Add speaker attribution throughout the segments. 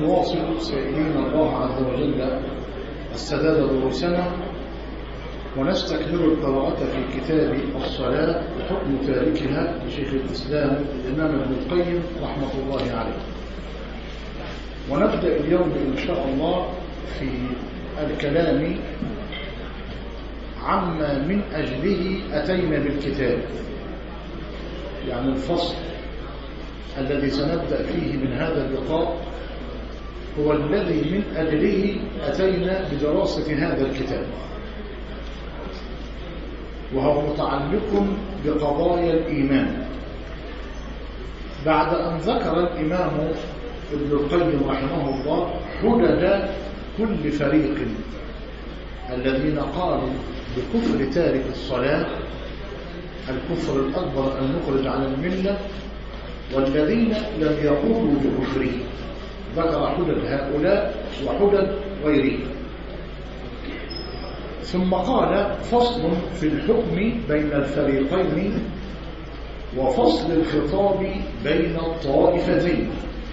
Speaker 1: نواصل سائلين الله عز وجل السداد دروسنا ونستكمل القراءة في كتاب الصلاة وحكم تاركها لشيخ الإسلام الإمام ابن القيم رحمة الله عليه ونبدأ اليوم إن شاء الله في الكلام عما من أجله أتينا بالكتاب يعني الفصل الذي سنبدأ فيه من هذا اللقاء هو الذي من أجله أتينا بدراسة هذا الكتاب وهو متعلق بقضايا الإيمان بعد أن ذكر الإمام ابن القيم رحمه الله حدد كل فريق الذين قالوا بكفر تارك الصلاة الكفر الأكبر المخرج عن الملة والذين لم يقولوا بكفره ذكر حدد هؤلاء وحدد غيرهم ثم قال فصل في الحكم بين الفريقين وفصل الخطاب بين الطائفتين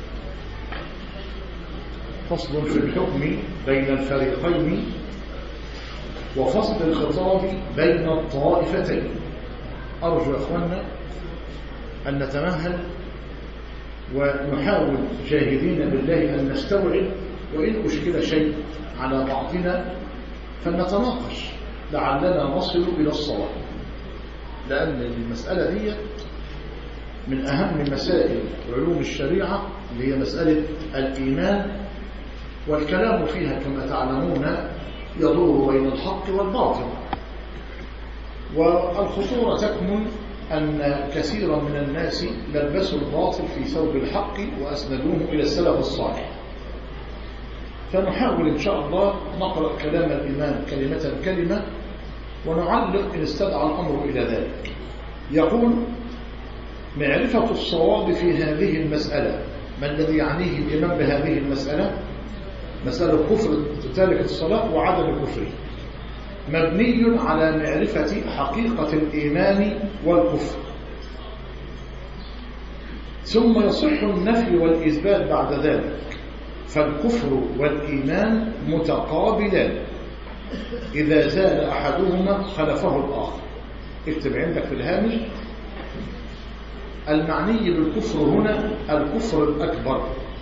Speaker 1: فصل في الحكم بين الفريقين وفصل الخطاب بين الطائفتين أرجو أخوانا أن نتمهل ونحاول جاهدين بالله أن نستوعب وإن أشكل شيء على بعضنا فلنتناقش لعلنا نصل إلى الصواب لأن المسألة دي من أهم مسائل علوم الشريعة اللي هي مسألة الإيمان والكلام فيها كما تعلمون يدور بين الحق والباطل والخطورة تكمن أن كثيرا من الناس لبسوا الباطل في ثوب الحق وأسندوه إلى السلف الصالح فنحاول إن شاء الله نقرأ كلام الإمام كلمة كلمة ونعلق إن استدعى الأمر إلى ذلك يقول معرفة الصواب في هذه المسألة ما الذي يعنيه الإمام بهذه المسألة مسألة كفر تارك الصلاة وعدم كفره مبني على معرفة حقيقة الإيمان والكفر ثم يصح النفي والإثبات بعد ذلك فالكفر والإيمان متقابلان إذا زال أحدهما خلفه الآخر اكتب عندك في الهامش المعني بالكفر هنا الكفر الأكبر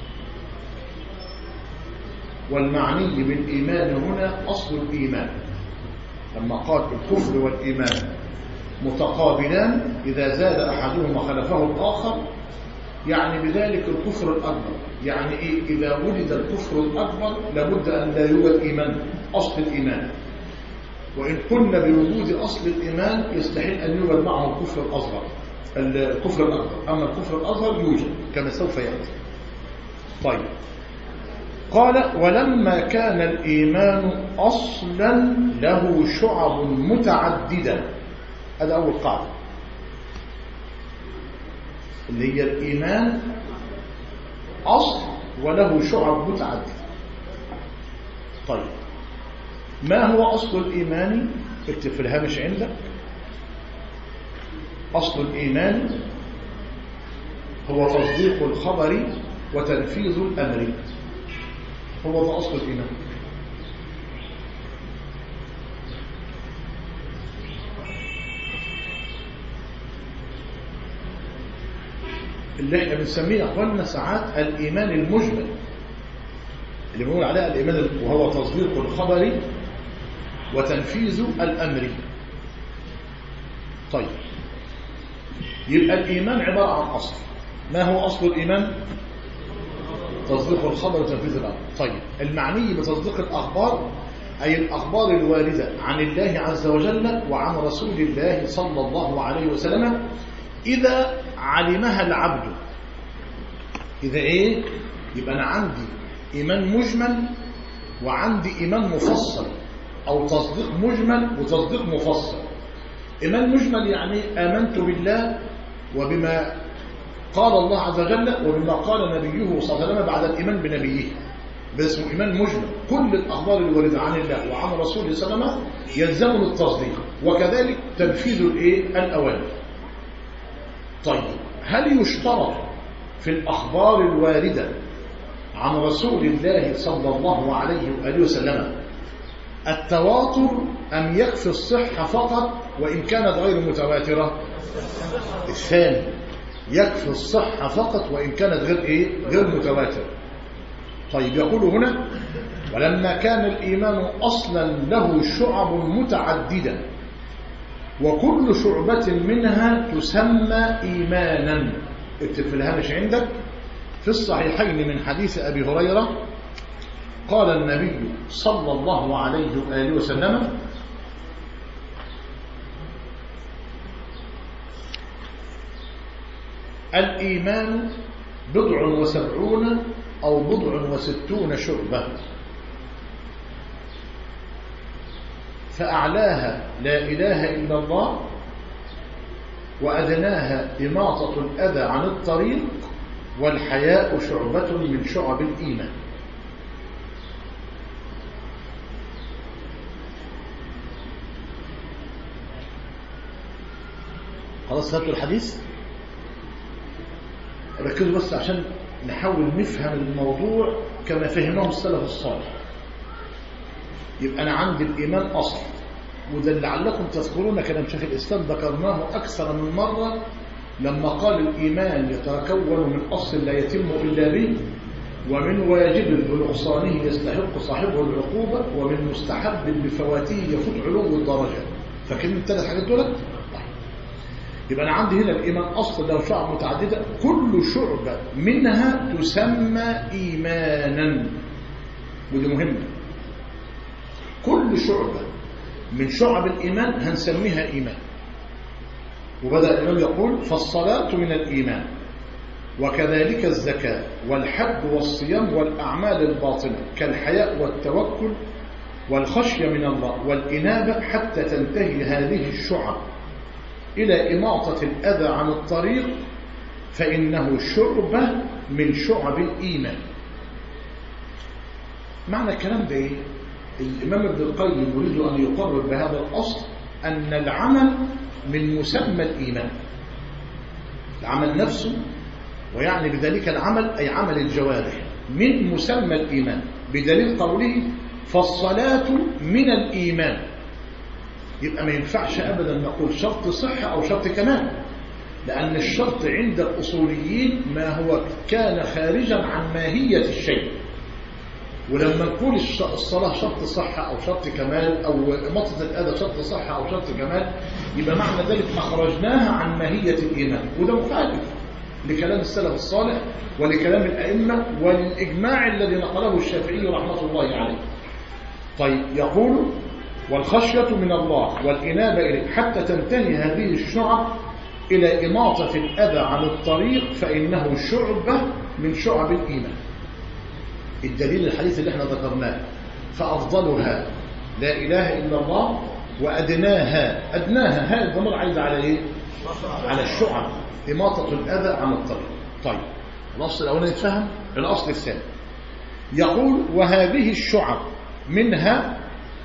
Speaker 1: والمعني بالإيمان هنا أصل الإيمان لما قال الكفر والإيمان متقابلان إذا زاد أحدهما خلفه الآخر يعني بذلك الكفر الأكبر يعني إيه إذا ولد الكفر الأكبر لابد أن لا يوجد إيمان أصل الإيمان وإن قلنا بوجود أصل الإيمان يستحيل أن يوجد معه الكفر الأصغر الكفر الأكبر أما الكفر الأصغر يوجد كما سوف يأتي طيب قال ولما كان الإيمان أصلا له شعب متعددة هذا أول قاعدة اللي هي الإيمان أصل وله شعب متعددة طيب ما هو أصل الإيمان اكتب في الهامش عندك أصل الإيمان هو تصديق الخبر وتنفيذ الأمر هو ده أصل الإيمان اللي احنا بنسميه أخواننا ساعات الإيمان المجمل اللي بنقول عليها الإيمان وهو تصديق الخبر وتنفيذ الأمر طيب يبقى الإيمان عبارة عن أصل ما هو أصل الإيمان؟ تصديق الخبر وتنفيذ الأمر طيب المعني بتصديق الأخبار أي الأخبار الواردة عن الله عز وجل وعن رسول الله صلى الله عليه وسلم إذا علمها العبد إذا إيه يبقى أنا عندي إيمان مجمل وعندي إيمان مفصل أو تصديق مجمل وتصديق مفصل إيمان مجمل يعني آمنت بالله وبما قال الله عز وجل وبما قال نبيه صلى الله عليه وسلم بعد الإيمان بنبيه ده اسمه إيمان مجمل كل الأخبار الواردة عن الله وعن رسوله صلى الله عليه وسلم يلزم التصديق وكذلك تنفيذ الإيه الأوامر طيب هل يشترط في الأخبار الواردة عن رسول الله صلى الله عليه وآله وسلم التواتر أم يكفي الصحة فقط وإن كانت غير متواترة الثاني يكفي الصحة فقط وإن كانت غير إيه؟ غير متواترة طيب يقول هنا ولما كان الإيمان أصلا له شعب متعددة وكل شعبة منها تسمى إيمانا اكتب في الهامش عندك في الصحيحين من حديث أبي هريرة قال النبي صلى الله عليه وآله وسلم الإيمان بضع وسبعون أو بضع وستون شعبة فأعلاها لا إله إلا الله وأدناها إماطة الأذى عن الطريق والحياء شعبة من شعب الإيمان خلاص فهمتوا الحديث ركزوا بس عشان نحاول نفهم الموضوع كما فهمه السلف الصالح يبقى أنا عندي الإيمان أصل وده اللي لعلكم تذكرون كلام شيخ الإسلام ذكرناه أكثر من مرة لما قال الإيمان يتكون من أصل لا يتم إلا به ومن واجب بنقصانه يستحق صاحبه العقوبة ومن مستحب بفواته يفوت علو الدرجة فاكرين الثلاث حاجات دولت؟ يبقى أنا عندي هنا الإيمان أصل له شعب متعددة كل شعبة منها تسمى إيمانا ودي مهمة كل شعبة من شعب الإيمان هنسميها إيمان وبدأ الإمام يقول فالصلاة من الإيمان وكذلك الزكاة والحج والصيام والأعمال الباطنة كالحياء والتوكل والخشية من الله والإنابة حتى تنتهي هذه الشعب إلى إماطة الأذى عن الطريق فإنه شعبة من شعب الإيمان معنى الكلام ده إيه؟ الإمام ابن القيم يريد أن يقرر بهذا الأصل أن العمل من مسمى الإيمان العمل نفسه ويعني بذلك العمل أي عمل الجوارح من مسمى الإيمان بدليل قوله فالصلاة من الإيمان يبقى ما ينفعش أبدا نقول شرط صحة أو شرط كمال لأن الشرط عند الأصوليين ما هو كان خارجا عن ماهية الشيء ولما نقول الصلاة شرط صحة أو شرط كمال أو مطة الأذى شرط صحة أو شرط كمال يبقى معنى ذلك أخرجناها عن ماهية الإيمان وده مخالف لكلام السلف الصالح ولكلام الأئمة وللإجماع الذي نقله الشافعي رحمة الله عليه طيب يقول والخشية من الله والإنابة إليه حتى تنتهي هذه الشعب إلى إماطة الأذى عن الطريق فإنه شعبة من شعب الإيمان الدليل الحديث اللي احنا ذكرناه فأفضلها لا إله إلا الله وأدناها أدناها هذا الضمير عايز على إيه؟ على الشعب إماطة الأذى عن الطريق طيب الأصل الأولاني يتفهم الأصل الثاني يقول وهذه الشعب منها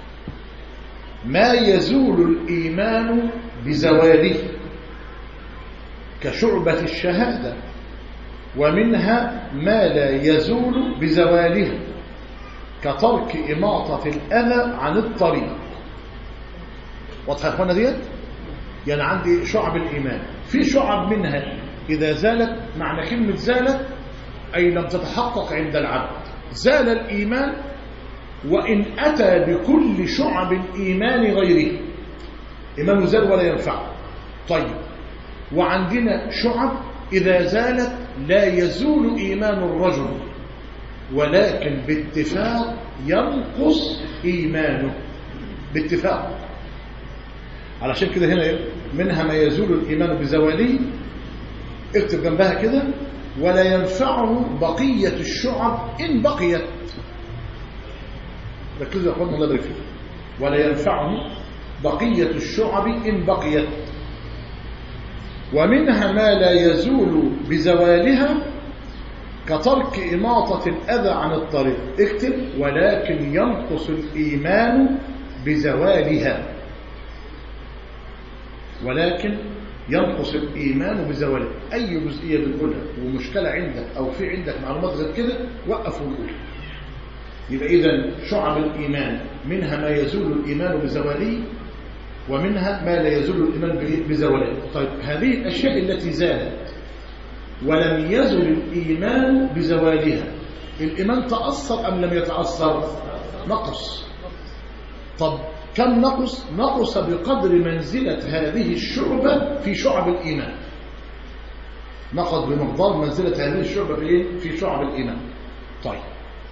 Speaker 1: ما يزول الإيمان بزواله كشعبة الشهادة ومنها ما لا يزول بزواله كترك إماطة الأذى عن الطريق واضحة يا أخوانا ديت؟ يعني عندي شعب الإيمان في شعب منها إذا زالت معنى كلمة زالت أي لم تتحقق عند العبد زال الإيمان وإن أتى بكل شعب الإيمان غيره إيمان زال ولا ينفع طيب وعندنا شعب إذا زالت لا يزول إيمان الرجل ولكن باتفاق ينقص إيمانه باتفاق علشان كده هنا منها ما يزول الإيمان بزواله اكتب جنبها كده ولا ينفعه بقية الشعب إن بقيت ركزوا يا اخوانا الله يبارك فيكم ولا ينفعه بقية الشعب إن بقيت ومنها ما لا يزول بزوالها كترك إماطة الأذى عن الطريق اكتب ولكن ينقص الإيمان بزوالها ولكن ينقص الإيمان بزواله أي جزئية بنقولها ومشكلة عندك أو في عندك معلومات غير كده وقف ونقول يبقى إذا شعب الإيمان منها ما يزول الإيمان بزواله ومنها ما لا يزول الإيمان بزواله طيب هذه الأشياء التي زالت ولم يزل الإيمان بزوالها الإيمان تأثر أم لم يتأثر نقص طب كم نقص نقص بقدر منزلة هذه الشعبة في شعب الإيمان نقص بمقدار منزلة هذه الشعبة في إيه؟ في شعب الإيمان طيب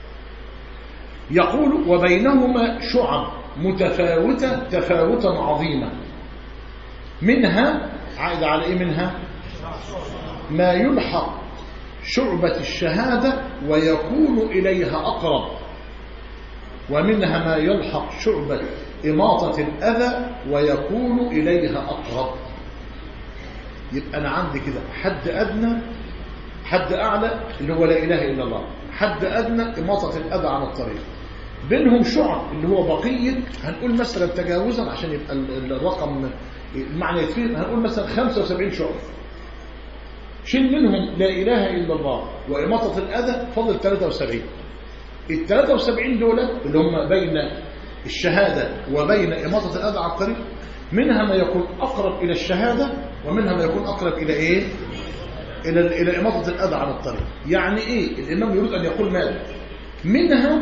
Speaker 1: يقول وبينهما شعب متفاوتة تفاوتا عظيما منها عائد على إيه منها ما يلحق شعبة الشهادة ويكون إليها أقرب ومنها ما يلحق شعبة إماطة الأذى ويكون إليها أقرب يبقى أنا عندي كده حد أدنى حد أعلى اللي هو لا إله إلا الله حد أدنى إماطة الأذى عن الطريق بينهم شعب اللي هو بقية هنقول مثلا تجاوزا عشان يبقى الرقم المعنى يتفيد هنقول مثلا 75 شعب شيل منهم لا إله إلا الله وإماطة الأذى فضل 73 ال 73 دول اللي هم بين الشهادة وبين إماطة الأذى على الطريق منها ما يكون أقرب إلى الشهادة ومنها ما يكون أقرب إلى إيه؟ إلى إلى إماطة الأذى عن الطريق يعني إيه؟ الإمام يريد أن يقول ماذا؟ منها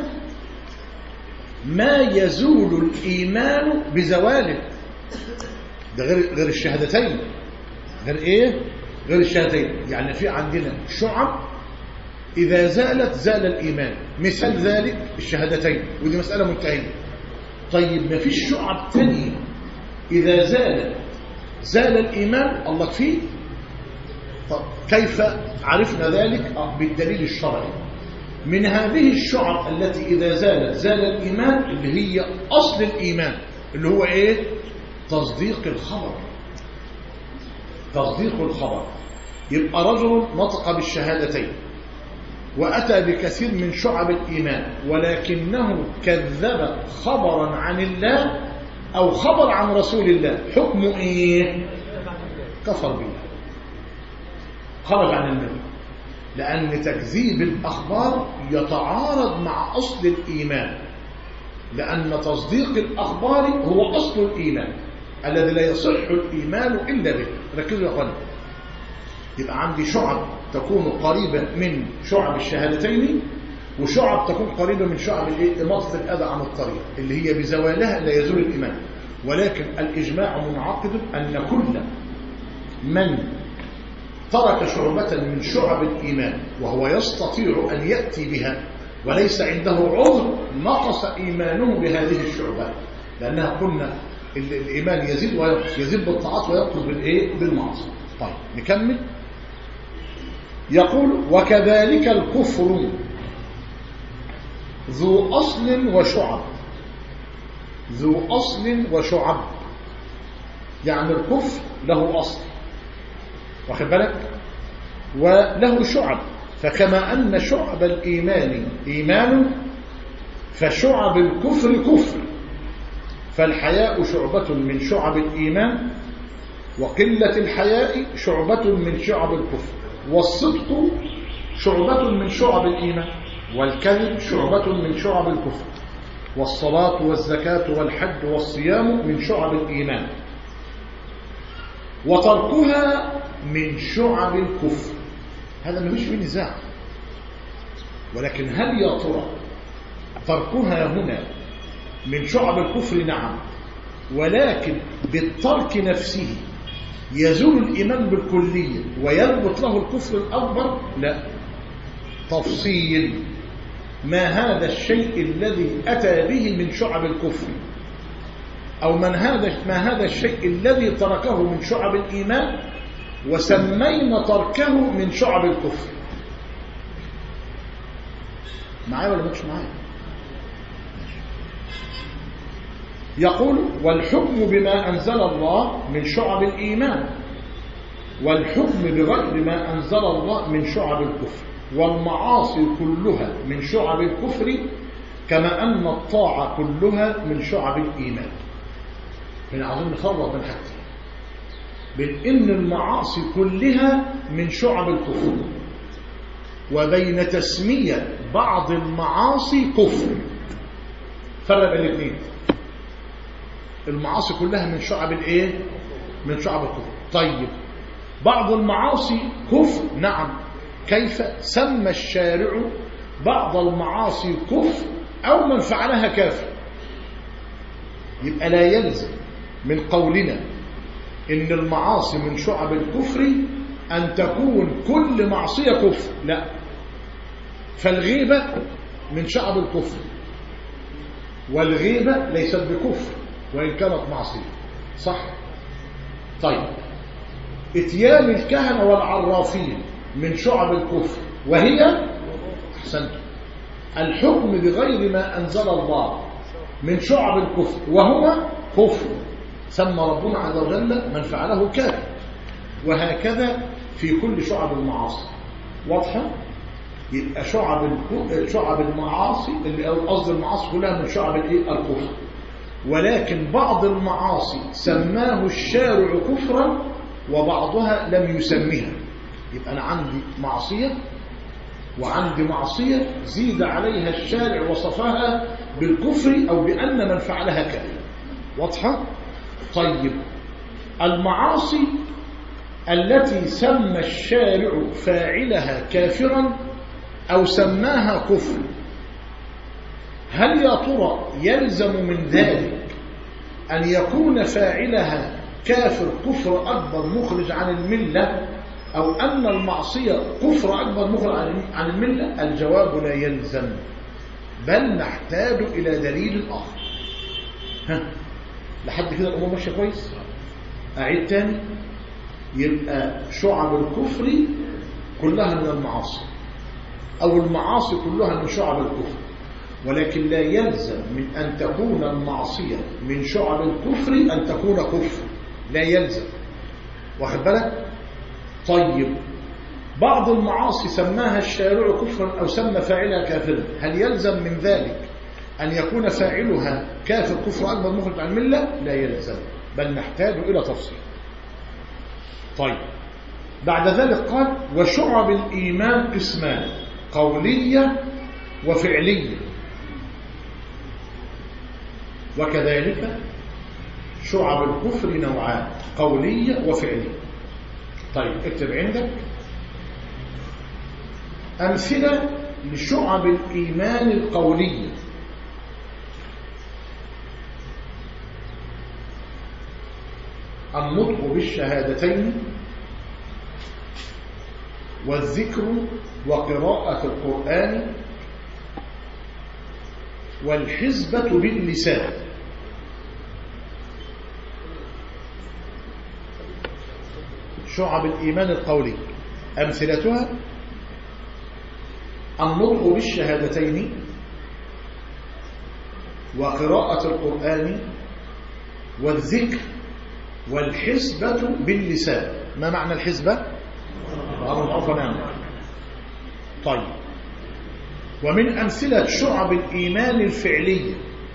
Speaker 1: ما يزول الإيمان بزواله ده غير غير الشهادتين غير إيه؟ غير الشهادتين يعني في عندنا شعب إذا زالت زال الإيمان مثال ذلك الشهادتين ودي مسألة منتهية طيب ما فيش شعب تانية إذا زالت زال الإيمان الله فيه طب كيف عرفنا ذلك بالدليل الشرعي من هذه الشعب التي إذا زالت زال الإيمان اللي هي أصل الإيمان اللي هو إيه تصديق الخبر تصديق الخبر يبقى رجل نطق بالشهادتين وأتى بكثير من شعب الإيمان ولكنه كذب خبرا عن الله أو خبر عن رسول الله حكمه إيه كفر بالله خرج عن النبي لأن تكذيب الأخبار يتعارض مع أصل الإيمان لأن تصديق الأخبار هو أصل الإيمان الذي لا يصح الإيمان إلا به ركزوا يا أخواني يبقى عندي شعب تكون قريبة من شعب الشهادتين وشعب تكون قريبة من شعب إماطة الأذى عن الطريق اللي هي بزوالها لا يزول الإيمان ولكن الإجماع منعقد أن كل من ترك شعبة من شعب الإيمان وهو يستطيع أن يأتي بها وليس عنده عذر نقص إيمانه بهذه الشعبات لأنها قلنا الإيمان يزيد وينقص يزيد بالطاعات وينقص بالإيه بالمعاصي طيب نكمل يقول وكذلك الكفر ذو أصل وشعب ذو أصل وشعب يعني الكفر له أصل واخد بالك وله شعب فكما أن شعب الإيمان إيمان فشعب الكفر كفر فالحياء شعبة من شعب الإيمان وقلة الحياء شعبة من شعب الكفر والصدق شعبة من شعب الإيمان والكذب شعبة من شعب الكفر والصلاة والزكاة والحج والصيام من شعب الإيمان وتركها من شعب الكفر هذا ما فيش فيه نزاع ولكن هل يا ترى تركها هنا من شعب الكفر نعم ولكن بالترك نفسه يزول الإيمان بالكلية ويربط له الكفر الأكبر لا تفصيل ما هذا الشيء الذي أتى به من شعب الكفر أو من هذا ما هذا الشيء الذي تركه من شعب الإيمان وسمينا تركه من شعب الكفر معايا ولا مش معايا يقول والحكم بما أنزل الله من شعب الإيمان والحكم بغير ما أنزل الله من شعب الكفر والمعاصي كلها من شعب الكفر كما أن الطاعة كلها من شعب الإيمان هنا عاوزين نفرق بين حاجتين بين إن المعاصي كلها من شعب الكفر وبين تسمية بعض المعاصي كفر فرق بين الاثنين المعاصي كلها من شعب الايه من شعب الكفر طيب بعض المعاصي كفر نعم كيف سمى الشارع بعض المعاصي كفر او من فعلها كافر يبقى لا يلزم من قولنا ان المعاصي من شعب الكفر ان تكون كل معصيه كفر لا فالغيبه من شعب الكفر والغيبه ليست بكفر وان كانت معصيه صح طيب اتيان الكهنه والعرافين من شعب الكفر وهي احسنت الحكم بغير ما انزل الله من شعب الكفر وهو كفر سمى ربنا عز وجل من فعله كافر وهكذا في كل شعب المعاصي واضحه يبقى شعب شعب المعاصي اللي قصد المعاصي كلها من شعب الايه الكفر ولكن بعض المعاصي سماه الشارع كفرا وبعضها لم يسميها يبقى انا عندي معصيه وعندي معصيه زيد عليها الشارع وصفها بالكفر او بان من فعلها كافر واضحه طيب المعاصي التي سمى الشارع فاعلها كافرا أو سماها كفر هل يا ترى يلزم من ذلك أن يكون فاعلها كافر كفر أكبر مخرج عن الملة أو أن المعصية كفر أكبر مخرج عن الملة الجواب لا يلزم بل نحتاج إلى دليل آخر ها لحد كده الأمور ماشية كويس أعيد تاني يبقى شعب الكفر كلها من المعاصي أو المعاصي كلها من شعب الكفر ولكن لا يلزم من أن تكون المعصية من شعب الكفر أن تكون كفر لا يلزم واخد بالك طيب بعض المعاصي سماها الشارع كفرا أو سمى فاعلها كافرا هل يلزم من ذلك أن يكون فاعلها كافر كفر أكبر مخرج عن الملة لا يلزم بل نحتاج إلى تفصيل طيب بعد ذلك قال وشعب الإيمان قسمان قولية وفعلية وكذلك شعب الكفر نوعان قولية وفعلية طيب اكتب عندك أمثلة لشعب الإيمان القولية النطق بالشهادتين والذكر وقراءة القرآن والحزبة باللسان شعب الإيمان القولي أمثلتها النطق بالشهادتين وقراءة القرآن والذكر والحزبة باللسان ما معنى الحزبة؟ معروف نعم طيب ومن أمثلة شعب الإيمان الفعلية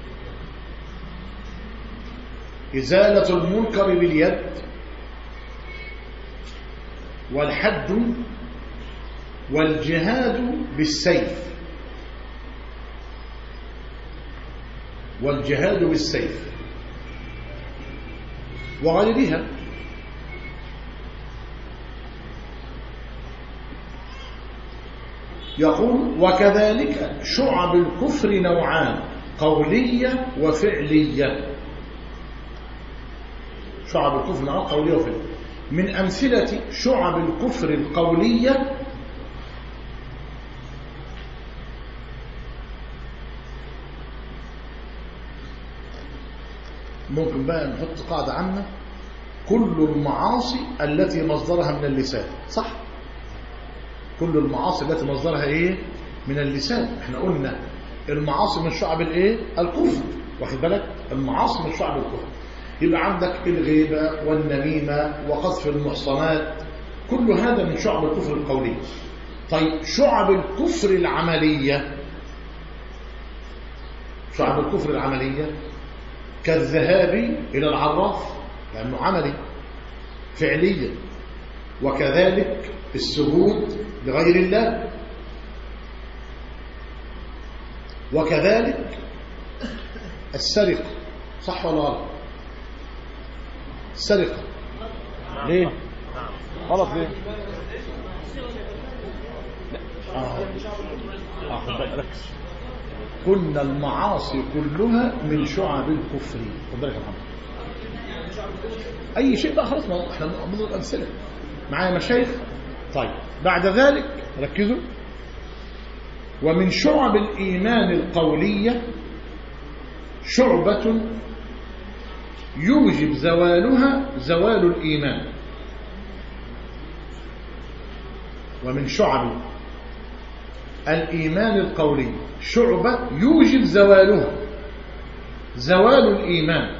Speaker 1: إزالة المنكر باليد والحد والجهاد بالسيف والجهاد بالسيف وغيرها يقول وكذلك شعب الكفر نوعان قولية وفعلية شعب الكفر نوعان قولية وفعلية من أمثلة شعب الكفر القولية ممكن بقى نحط قاعدة عامة كل المعاصي التي مصدرها من اللسان صح كل المعاصي التي مصدرها ايه من اللسان احنا قلنا المعاصي من شعب الايه الكفر واخد بالك المعاصي من شعب الكفر يبقى عندك الغيبة والنميمة وقذف المحصنات كل هذا من شعب الكفر القولي طيب شعب الكفر العملية شعب الكفر العملية كالذهاب إلى العراف لأنه عملي فعلية وكذلك السجود لغير الله وكذلك السرقة صح ولا غلط السرقة
Speaker 2: ليه غلط ليه
Speaker 1: آه.
Speaker 2: اه خد بالك ركز
Speaker 1: قلنا المعاصي كلها من شعب الكفر خد بالك يا محمد اي شيء بقى خلاص ما احنا بنضرب امثله معايا مشايخ طيب بعد ذلك ركزوا ومن شعب الايمان القوليه شعبه يوجب زوالها زوال الايمان ومن شعب الإيمان القولي شعبة يوجب زوالها زوال الإيمان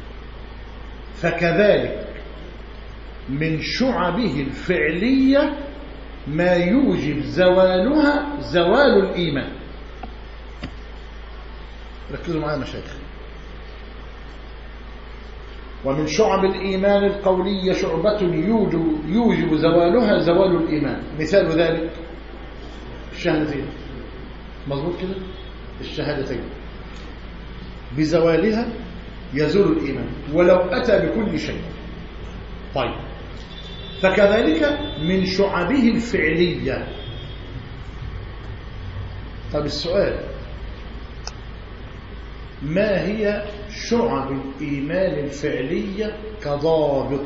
Speaker 1: فكذلك من شعبه الفعلية ما يوجب زوالها زوال الإيمان ركزوا معايا مشايخ ومن شعب الإيمان القولية شعبة يوجب, يوجب زوالها زوال الإيمان مثال ذلك الشهادتين مظبوط كده الشهادتين بزوالها يزول الإيمان ولو أتى بكل شيء طيب فكذلك من شعبه الفعلية طب السؤال ما هي شعب الإيمان الفعلية كضابط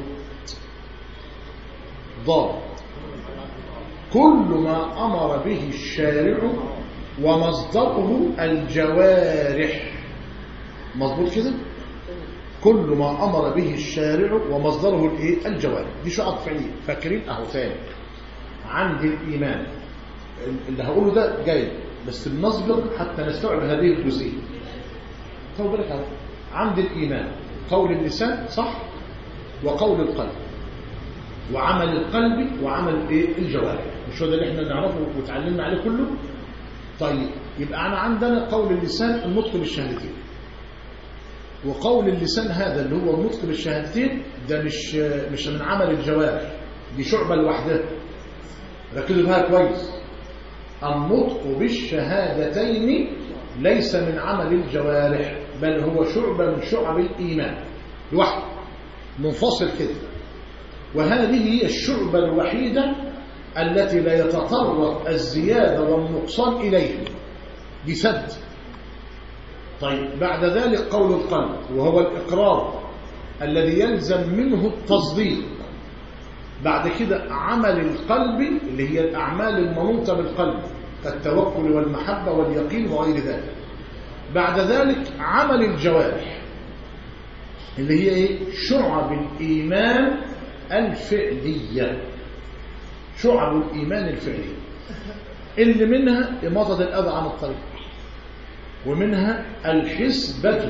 Speaker 1: ضابط كل ما أمر به الشارع ومصدره الجوارح مظبوط كده كل ما أمر به الشارع ومصدره الايه الجوارح دي شعب فعلية فاكرين أهو ثاني عند الإيمان اللي هقوله ده جاي بس بنصبر حتى نستوعب هذه الجزئية خلوا بالك اهو عند الإيمان قول اللسان صح وقول القلب وعمل القلب وعمل ايه الجوارح مش هو ده اللي احنا نعرفه وتعلمنا عليه كله طيب يبقى انا عندنا قول اللسان النطق بالشهادتين وقول اللسان هذا اللي هو النطق بالشهادتين ده مش مش من عمل الجوارح دي شعبة لوحدها ركزوا بها كويس النطق بالشهادتين ليس من عمل الجوارح بل هو شعبة من شعب الإيمان لوحده منفصل كده وهذه هي الشعبة الوحيدة التي لا يتطرق الزيادة والنقصان إليه بسد طيب بعد ذلك قول القلب وهو الإقرار الذي يلزم منه التصديق بعد كده عمل القلب اللي هي الأعمال المنوطة بالقلب كالتوكل والمحبة واليقين وغير ذلك بعد ذلك عمل الجوارح اللي هي ايه شعب الإيمان الفعلية شعب الإيمان الفعلي اللي منها إماطة الأذى عن الطريق ومنها الحسبة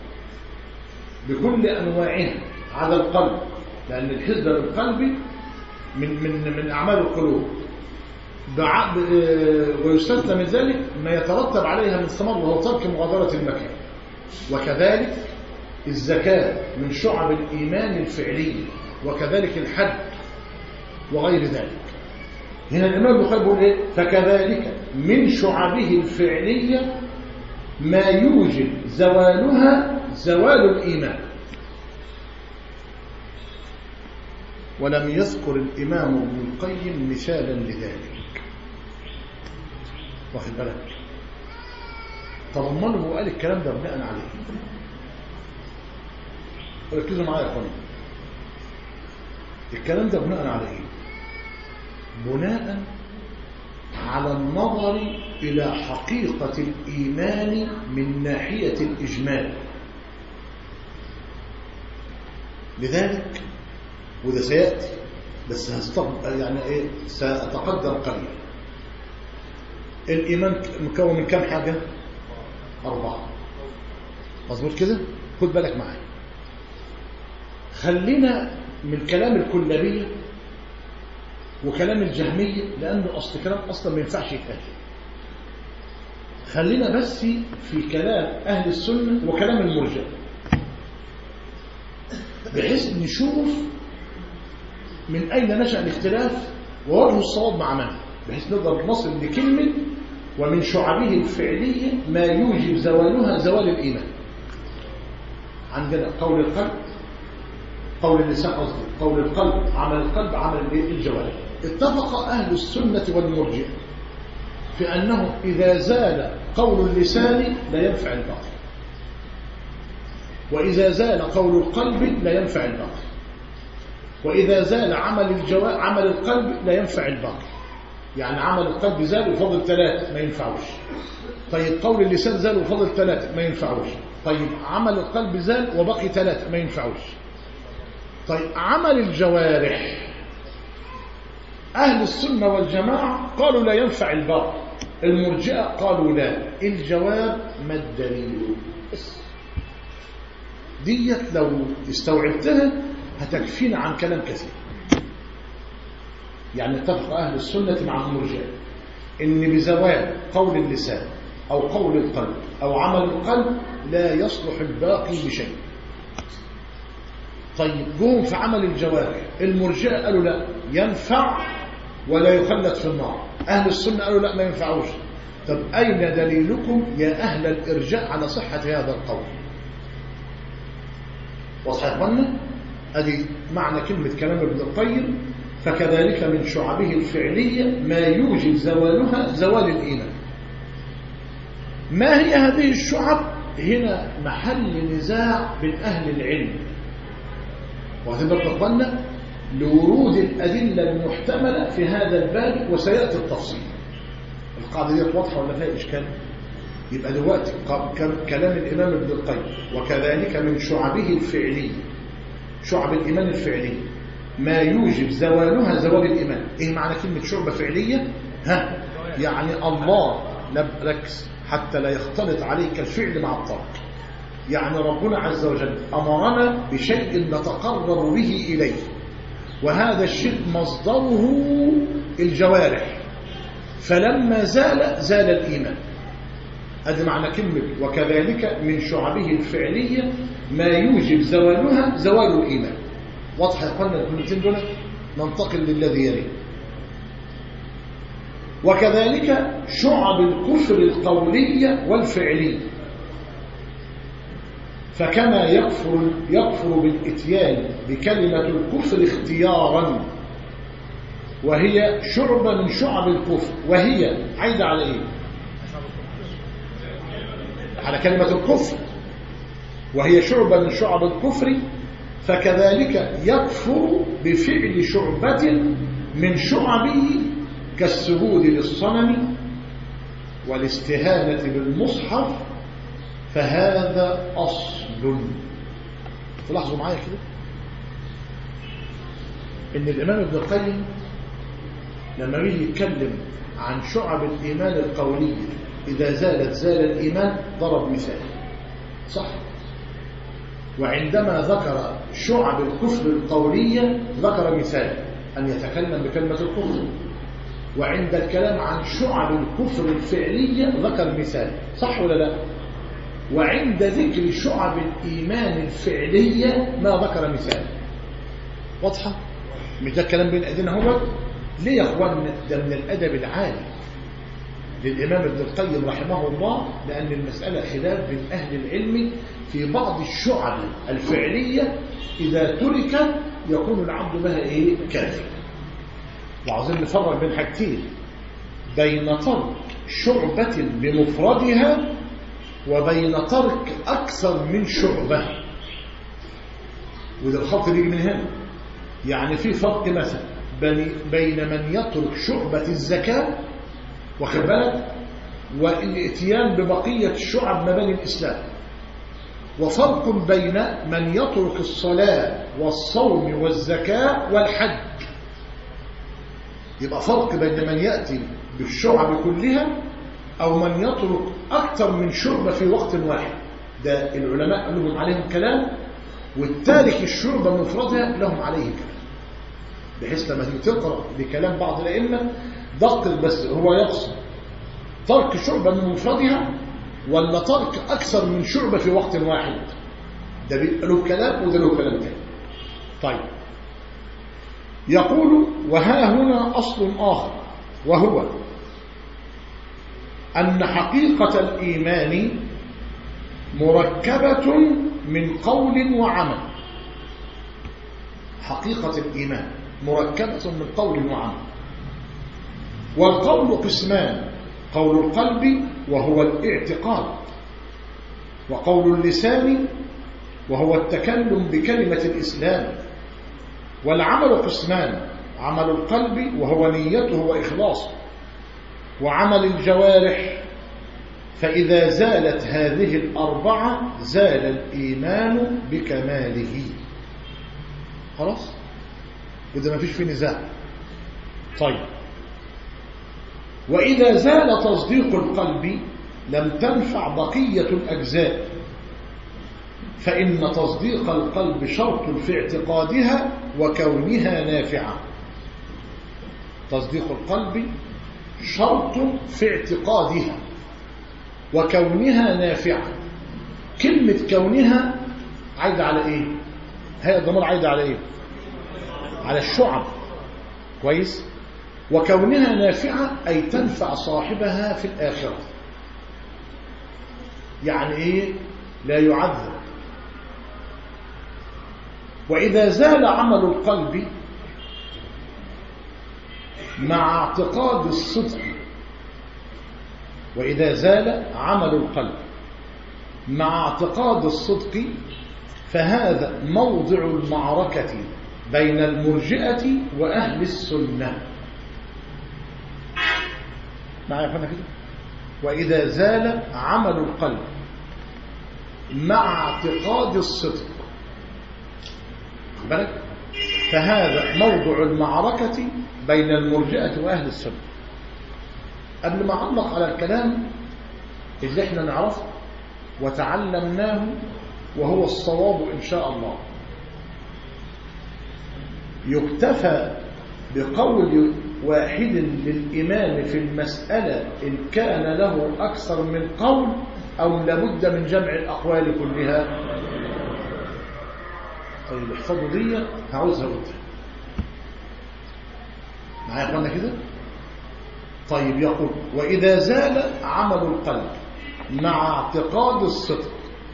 Speaker 1: بكل أنواعها على القلب لأن الحسبة بالقلب من من من أعمال القلوب ويستثنى من ذلك ما يترتب عليها من ثمر وهو ترك مغادرة المكان وكذلك الزكاة من شعب الإيمان الفعلي وكذلك الحج وغير ذلك هنا الإمام البخاري بيقول إيه فكذلك من شعبه الفعلية ما يوجب زوالها زوال الإيمان ولم يذكر الإمام ابن القيم مثالا لذلك واخد بالك طب امال هو قال الكلام ده بناء عليه ركزوا معايا يا اخواني الكلام ده بناء على ايه بناء على النظر الى حقيقة الايمان من ناحية الاجمال لذلك وده سيأتي بس هستقبل يعني ايه سأتقدم قليلا الإيمان مكون من كم حاجة أربعة مظبوط كده خد بالك معايا خلينا من كلام الكلابية وكلام الجهمية لأنه أصل كلام أصلا ما ينفعش يتقال خلينا بس في كلام أهل السنة وكلام المرجع بحيث نشوف من أين نشأ الاختلاف ووجه الصواب مع من بحيث نقدر نصل لكلمة ومن شعبه الفعلية ما يوجب زوالها زوال الإيمان عندنا قول القلب قول اللسان قصدي قول القلب عمل القلب عمل الجوارح اتفق أهل السنة والمرجئة في أنه إذا زال قول اللسان لا ينفع الباقي وإذا زال قول القلب لا ينفع الباقي وإذا زال عمل الجوا... عمل القلب لا ينفع الباقي يعني عمل القلب زال وفضل ثلاثة ما ينفعوش طيب قول اللسان زال وفضل ثلاثة ما ينفعوش طيب عمل القلب زال وبقي ثلاثة ما ينفعوش طيب عمل الجوارح أهل السنة والجماعة قالوا لا ينفع الباقي المرجئة قالوا لا الجواب ما الدليل بس ديت لو استوعبتها هتكفينا عن كلام كثير يعني اتفق أهل السنة مع المرجئة إن بزوال قول اللسان أو قول القلب أو عمل القلب لا يصلح الباقي بشيء طيب جوم في عمل الجوارح المرجئة قالوا لا ينفع ولا يخلد في النار أهل السنة قالوا لا ما ينفعوش طب أين دليلكم يا أهل الإرجاء على صحة هذا القول واضح يا اخوانا ادي معنى كلمة كلام ابن القيم فكذلك من شعبه الفعلية ما يوجب زوالها زوال الإيمان ما هي هذه الشعب هنا محل نزاع بين أهل العلم وهذا اخوانا لورود الأدلة المحتملة في هذا الباب وسيأتي التفصيل القاعدة دي واضحة ولا فيها إشكال يبقى دلوقتي كلام الإمام ابن القيم وكذلك من شعبه الفعلية شعب الإيمان الفعلي ما يوجب زوالها زوال الإيمان إيه معنى كلمة شعبة فعلية ها يعني الله لا ركز حتى لا يختلط عليك الفعل مع الترك يعني ربنا عز وجل أمرنا بشيء نتقرب به إليه وهذا الشيء مصدره الجوارح فلما زال زال الإيمان هذا معنى كلمة وكذلك من شعبه الفعلية ما يوجب زوالها زوال الإيمان واضح يا اخوانا الكلمتين دول ننتقل للذي يلي وكذلك شعب الكفر القولية والفعلية فكما يكفر يكفر بالاتيان بكلمة الكفر اختيارا وهي شعبة من شعب الكفر وهي عايدة على ايه على كلمة الكفر وهي شعبة من شعب الكفر فكذلك يكفر بفعل شعبة من شعبه كالسجود للصنم والاستهانة بالمصحف فهذا أصل تلاحظوا معايا كده ان الإمام ابن القيم لما يجي يتكلم عن شعب الإيمان القولية إذا زالت زال الإيمان ضرب مثال صح وعندما ذكر شعب الكفر القولية ذكر مثال أن يتكلم بكلمة الكفر وعند الكلام عن شعب الكفر الفعلية ذكر مثال صح ولا لا وعند ذكر شعب الإيمان الفعلية ما ذكر مثال واضحة مش ده الكلام بين أيدينا هو ليه يا اخوان ده من الأدب العالي للإمام ابن القيم رحمه الله لأن المسألة خلاف بين أهل العلم في بعض الشعب الفعلية إذا تركت يكون العبد بها إيه كافر وعاوزين نفرق بين حاجتين بين ترك شعبة بمفردها وبين ترك أكثر من شعبة وده الخط يجي من هنا يعني في فرق مثلا بين من يترك شعبة الزكاة واخد بالك والاتيان ببقية الشعب مباني الإسلام وفرق بين من يترك الصلاة والصوم والزكاة والحج يبقى فرق بين من يأتي بالشعب كلها أو من يترك أكثر من شعبة في وقت واحد ده العلماء لهم عليهم كلام والتارك الشعبة مفردها لهم عليه كلام بحيث لما تيجي تقرأ بكلام بعض الأئمة دقق بس هو يقصد ترك شعبة من مفردها ولا ترك أكثر من شعبة في وقت واحد ده له كلام وده له كلام تاني طيب يقول وها هنا أصل آخر وهو أن حقيقة الإيمان مركبة من قول وعمل حقيقة الإيمان مركبة من قول وعمل والقول قسمان قول القلب وهو الاعتقاد وقول اللسان وهو التكلم بكلمة الإسلام والعمل قسمان عمل القلب وهو نيته وإخلاصه وعمل الجوارح فإذا زالت هذه الأربعة زال الإيمان بكماله خلاص وده ما فيش فيه نزاع طيب وإذا زال تصديق القلب لم تنفع بقية الأجزاء فإن تصديق القلب شرط في اعتقادها وكونها نافعة تصديق القلب شرط في اعتقادها وكونها نافعة كلمة كونها عايدة على ايه هي الضمير عايدة على ايه على الشعب كويس وكونها نافعة أي تنفع صاحبها في الآخرة يعني ايه لا يعذب وإذا زال عمل القلب مع اعتقاد الصدق وإذا زال عمل القلب مع اعتقاد الصدق فهذا موضع المعركة بين المرجئة وأهل السنة معي فانا كده وإذا زال عمل القلب مع اعتقاد الصدق بالك فهذا موضع المعركة بين المرجئة وأهل السنة قبل ما أعلق على الكلام اللي احنا نعرفه وتعلمناه وهو الصواب إن شاء الله يكتفى بقول واحد للإمام في المسألة إن كان له أكثر من قول أو لابد من جمع الأقوال كلها طيب احفظوا دي هعوزها قدام معايا اخوانا كده طيب يقول وإذا زال عمل القلب مع اعتقاد الصدق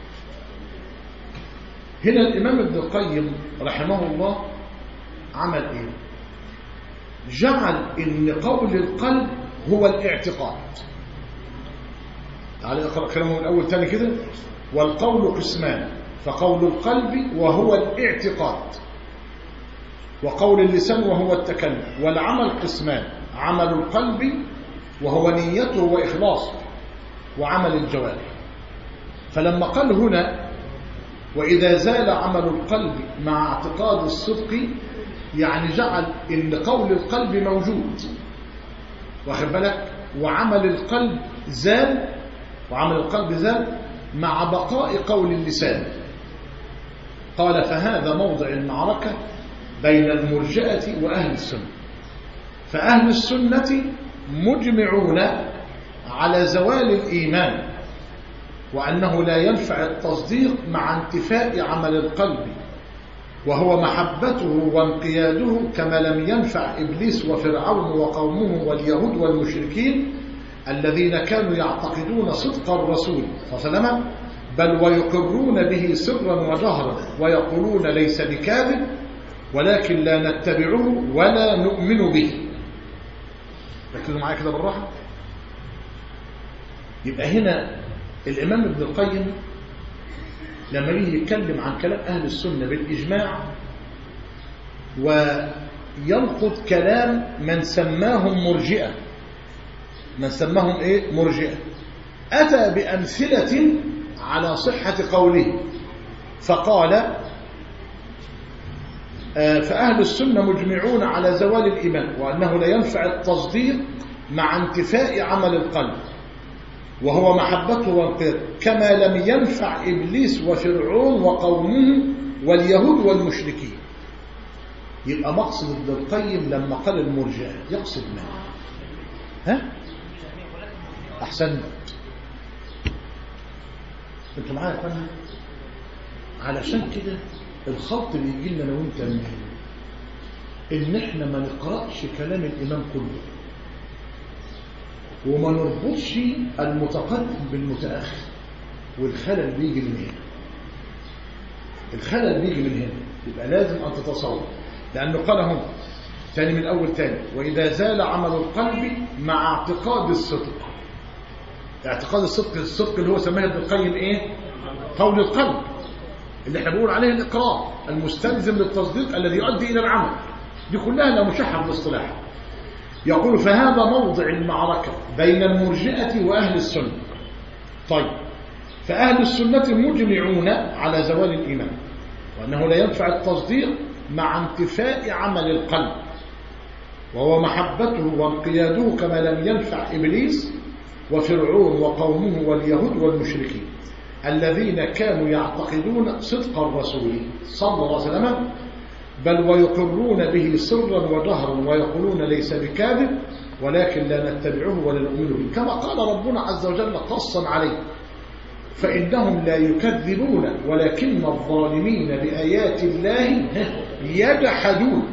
Speaker 1: هنا الإمام ابن القيم رحمه الله عمل إيه جعل إن قول القلب هو الاعتقاد تعالى اقرأ كلامه من الأول تاني كده والقول قسمان فقول القلب وهو الاعتقاد وقول اللسان وهو التكلم والعمل قسمان عمل القلب وهو نيته وإخلاصه وعمل الجوارح فلما قال هنا وإذا زال عمل القلب مع اعتقاد الصدق يعني جعل إن قول القلب موجود واخد بالك وعمل القلب زال وعمل القلب زال مع بقاء قول اللسان قال فهذا موضع المعركة بين المرجئة وأهل السنة فأهل السنة مجمعون على زوال الإيمان وأنه لا ينفع التصديق مع انتفاء عمل القلب وهو محبته وانقياده كما لم ينفع إبليس وفرعون وقومه واليهود والمشركين الذين كانوا يعتقدون صدق الرسول صلى الله عليه وسلم بل ويقرون به سرا وجهرا ويقولون ليس بكاذب ولكن لا نتبعه ولا نؤمن به ركزوا معايا كده بالراحه يبقى هنا الامام ابن القيم لما يجي يتكلم عن كلام اهل السنه بالاجماع وينقض كلام من سماهم مرجئه من سماهم ايه مرجئه اتى بامثله على صحه قوله فقال فأهل السنة مجمعون على زوال الإيمان وأنه لا ينفع التصديق مع انتفاء عمل القلب وهو محبته والقيد كما لم ينفع إبليس وفرعون وقومه واليهود والمشركين يبقى مقصد ابن القيم لما قال المرجع يقصد من ها أحسن انتوا معايا يا اخوانا علشان كده الخلط اللي يجي لنا انا وانت منين ان احنا ما نقرأش كلام الامام كله وما نربطش المتقدم بالمتأخر والخلل بيجي من هنا الخلل بيجي من هنا يبقى لازم أن تتصور لأنه قال هم تاني من أول تاني وإذا زال عمل القلب مع اعتقاد الصدق اعتقاد الصدق الصدق اللي هو سماه ابن القيم ايه قول القلب اللي احنا بنقول عليه الاقرار المستلزم للتصديق الذي يؤدي الى العمل دي كلها لا مشحه بالاصطلاح يقول فهذا موضع المعركه بين المرجئه واهل السنه طيب فاهل السنه مجمعون على زوال الايمان وانه لا ينفع التصديق مع انتفاء عمل القلب وهو محبته وانقياده كما لم ينفع ابليس وفرعون وقومه واليهود والمشركين الذين كانوا يعتقدون صدق الرسول صلى الله عليه وسلم بل ويقرون به سرا وجهرا ويقولون ليس بكاذب ولكن لا نتبعه ولا نؤمن به كما قال ربنا عز وجل قصا عليه فإنهم لا يكذبون ولكن الظالمين بآيات الله يجحدون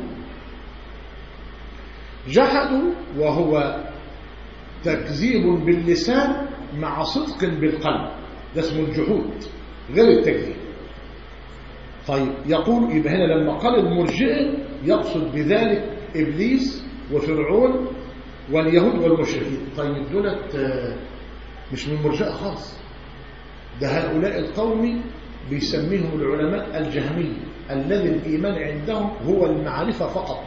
Speaker 1: جحدوا وهو تكذيب باللسان مع صدق بالقلب ده اسمه الجحود غير التكذيب طيب يقول يبقى هنا لما قال المرجئه يقصد بذلك ابليس وفرعون واليهود والمشركين طيب دولت مش من المرجئه خالص ده هؤلاء القوم بيسميهم العلماء الجهميه الذي الايمان عندهم هو المعرفه فقط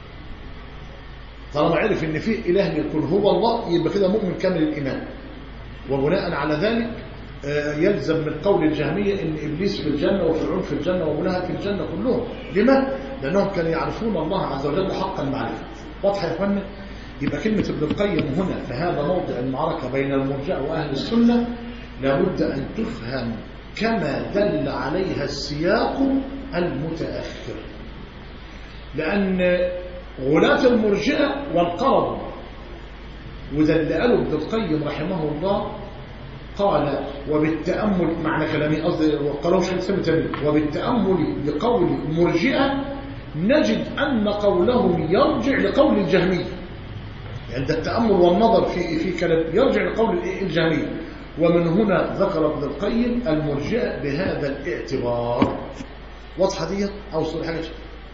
Speaker 1: طالما عرف ان في اله يكون هو الله يبقى كده مؤمن كامل الايمان وبناء على ذلك يلزم من قول الجهمية ان ابليس في الجنة وفرعون في الجنة وابنها في الجنة كلهم لما؟ لانهم كانوا يعرفون الله عز وجل حق المعرفة واضح يا اخوانا يبقى كلمة ابن القيم هنا فهذا موضع المعركة بين المرجع واهل السنة لابد ان تفهم كما دل عليها السياق المتأخر لان غلاة المرجئة والقرض وده اللي قاله ابن القيم رحمه الله قال وبالتأمل معنى كلامي قصدي وقالوا شيخ سامي تاني وبالتأمل لقول المرجئة نجد أن قولهم يرجع لقول الجهمية عند التأمل والنظر في في كلام يرجع لقول الجهمية ومن هنا ذكر ابن القيم المرجئة بهذا الاعتبار واضحة دي أو صور حاجة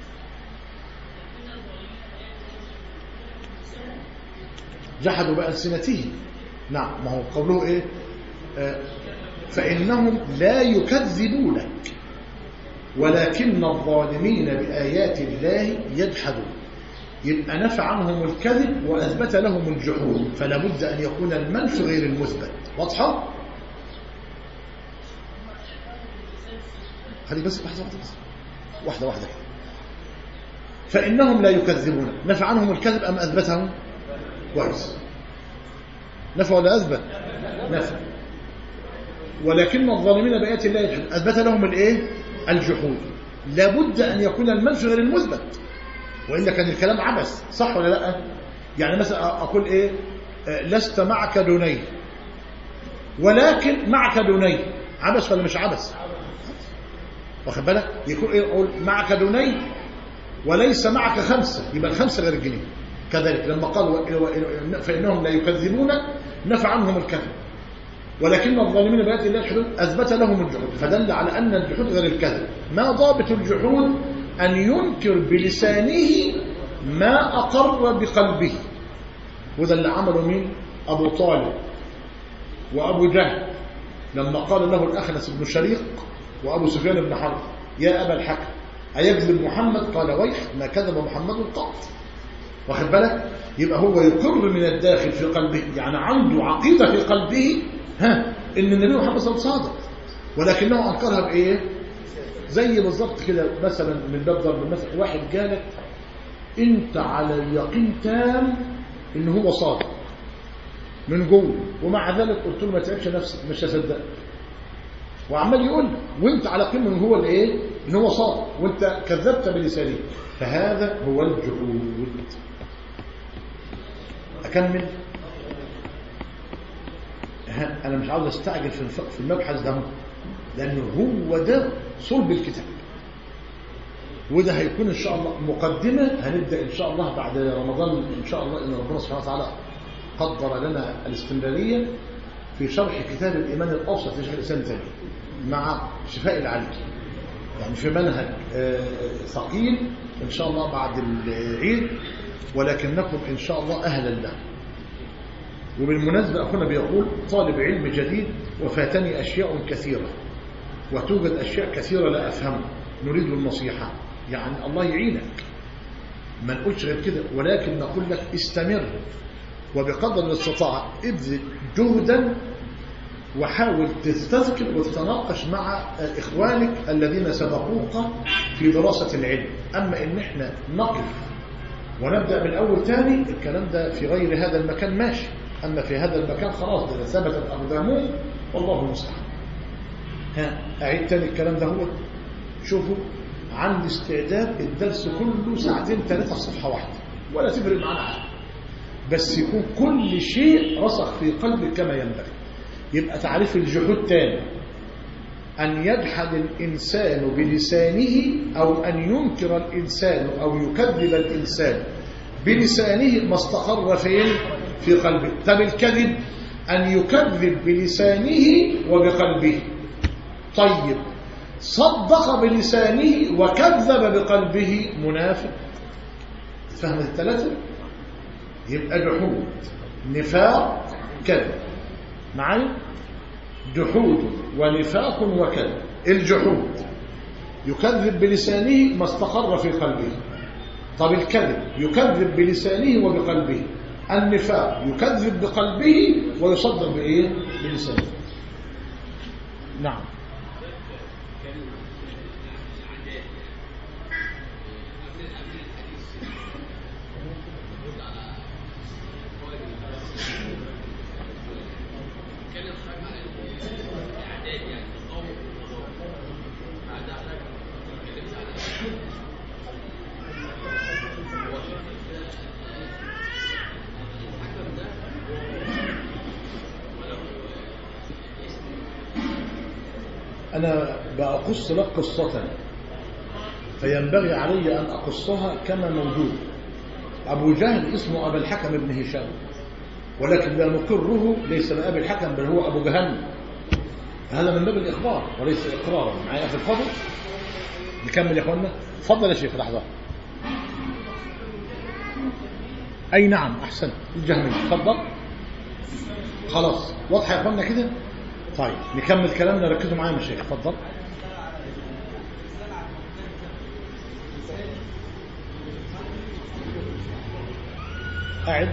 Speaker 1: جحدوا بألسنتهم نعم ما هو قوله إيه آه فإنهم لا يكذبونك ولكن الظالمين بآيات الله يجحدون يبقى نفى عنهم الكذب وأثبت لهم الجحود فلا بد أن يكون المنف غير المثبت واضحة؟ خلي بس واحدة واحدة بس واحدة واحدة فإنهم لا يكذبون نفى عنهم الكذب أم أثبتهم كويس نفى ولا أثبت نفى ولكن الظالمين بآيات الله يجحد أثبت لهم الإيه الجحود لابد أن يكون المنفي غير المثبت وإلا كان الكلام عبث صح ولا لا يعني مثلا أقول إيه لست معك دوني ولكن معك دوني عبث ولا مش عبث واخد بالك يكون إيه أقول معك دوني وليس معك خمسة يبقى الخمسة غير الجنيه كذلك لما قال فإنهم لا يكذبونك نفى عنهم الكذب ولكن الظالمين بآيات الله يجحدون أثبت لهم الجحود فدل على أن الجحود غير الكذب ما ضابط الجحود أن ينكر بلسانه ما أقر بقلبه وده اللي عمله مين أبو طالب وأبو جهل لما قال له الأخنس بن شريق وأبو سفيان بن حرب يا أبا الحكم أيكذب محمد قال ويح ما كذب محمد قط واخد بالك يبقى هو يقر من الداخل في قلبه يعني عنده عقيدة في قلبه ها ان النبي محمد صلى الله عليه وسلم صادق ولكنه انكرها بايه زي بالظبط كده مثلا من باب ضرب المثل واحد قالك انت على يقين تام ان هو صادق من جوه ومع ذلك قلت له ما تعبش نفسك مش هصدقك وعمال يقول وانت على يقين ان هو الايه ان هو صادق وانت كذبت بلسانه فهذا هو الجحود اكمل انا مش عاوز استعجل في المبحث ده لانه هو ده صلب الكتاب وده هيكون إن شاء الله مقدمة هنبدأ إن شاء الله بعد رمضان إن شاء الله إن ربنا سبحانه وتعالى قدر لنا الاستمرارية في شرح كتاب الإيمان الأوسط لشيخ الإسلام تاني مع شفاء العلي يعني في منهج آه، ثقيل إن شاء الله بعد العيد ولكنكم إن شاء الله أهلا له وبالمناسبة أخونا بيقول طالب علم جديد وفاتني أشياء كثيرة وتوجد أشياء كثيرة لا أفهمها نريد النصيحة يعني الله يعينك ما نقولش غير كده ولكن نقول لك استمر وبقدر الاستطاعة ابذل جهدا وحاول تستذكر وتتناقش مع إخوانك الذين سبقوك في دراسة العلم أما إن إحنا نقف ونبدأ من أول تاني الكلام ده في غير هذا المكان ماشي أما في هذا المكان خلاص ده ثبتت أقدامهم والله المستعان ها أعيد تاني الكلام ده هو شوفوا عندي استعداد الدرس كله ساعتين ثلاثة صفحة واحدة ولا تفرق معانا حاجة بس يكون كل شيء رسخ في قلبك كما ينبغي يبقى تعريف الجحود تاني أن يجحد الإنسان بلسانه أو أن ينكر الإنسان أو يكذب الإنسان بلسانه ما استقر فين في قلبه طب الكذب أن يكذب بلسانه وبقلبه طيب صدق بلسانه وكذب بقلبه منافق فهم الثلاثة يبقى جحود نفاق كذب معي جحود ونفاق وكذب الجحود يكذب بلسانه ما استقر في قلبه طب الكذب يكذب بلسانه وبقلبه النفاق يكذب بقلبه ويصدق بايه بلسانه نعم أنا بأقص لك قصة فينبغي علي أن أقصها كما موجود أبو جهل اسمه أبا الحكم بن هشام ولكن لا نقره ليس بأبي الحكم بل هو أبو جهنم هذا من باب الإخبار وليس إقرارا معايا أخي الفضل نكمل يا أخوانا تفضل يا شيخ لحظة أي نعم أحسن الجهنم تفضل خلاص واضحة يا أخوانا كده طيب نكمل كلامنا ركزوا معايا يا شيخ اتفضل أعد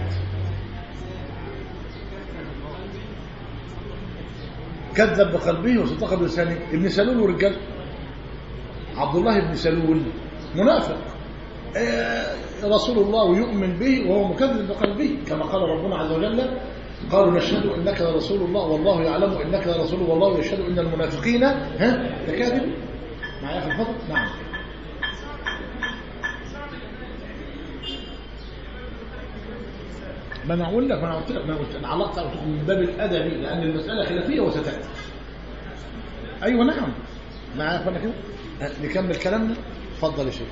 Speaker 1: كذب بقلبه وصدق بلسانه ابن سلول ورجال عبد الله بن سلول منافق آه، رسول الله يؤمن به وهو مكذب بقلبه كما قال ربنا عز وجل قالوا نشهد انك لرسول الله والله يعلم انك لرسول والله يشهد ان المنافقين ها لكاذب معايا في الفضل نعم ما انا اقول لك ما انا قلت لك ما أنا قلت انا علقت قلت لكم من باب الادبي لان المساله خلافيه وستاتي ايوه نعم معايا يا اخوانا كده ها، نكمل كلامنا اتفضل يا شيخ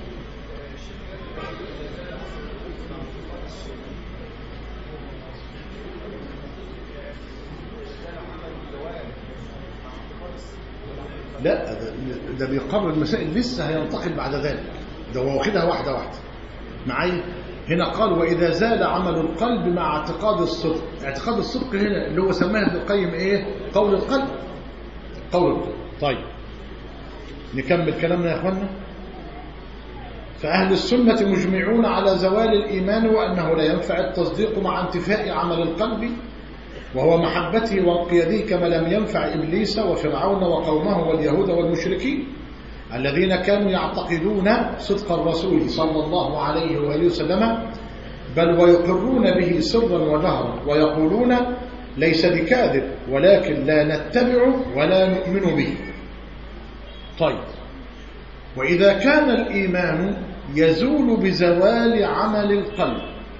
Speaker 1: لا ده, ده بيقرر المسائل لسه هينتقل بعد ذلك ده هو واخدها واحده واحده معايا هنا قال واذا زال عمل القلب مع اعتقاد الصدق اعتقاد الصدق هنا اللي هو سماها ابن القيم ايه قول القلب قول القلب طيب نكمل كلامنا يا اخوانا فأهل السنة مجمعون على زوال الإيمان وأنه لا ينفع التصديق مع انتفاء عمل القلب وهو محبته وانقياده كما لم ينفع إبليس وفرعون وقومه واليهود والمشركين الذين كانوا يعتقدون صدق الرسول صلى الله عليه وآله وسلم بل ويقرون به سرا وجهرا ويقولون ليس بكاذب ولكن لا نتبعه ولا نؤمن به طيب وإذا كان الإيمان يزول بزوال عمل القلب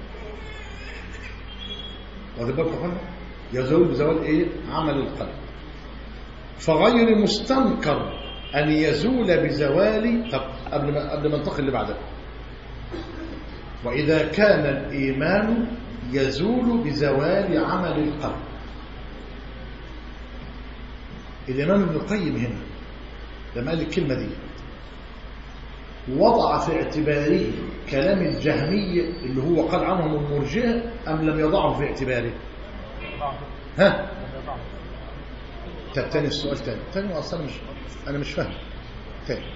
Speaker 1: واخد بالكم يا اخوانا يزول بزوال ايه عمل القلب فغير مستنكر أن يزول بزوال طب قبل ما قبل ما ننتقل اللي بعدها وإذا كان الإيمان يزول بزوال عمل القلب الإمام ابن القيم هنا لما قال الكلمة دي وضع في اعتباره كلام الجهمي اللي هو قال عنهم المرجئة أم لم يضعه في اعتباره ها طب تاني السؤال تاني تاني أصلا مش أنا مش فاهم تاني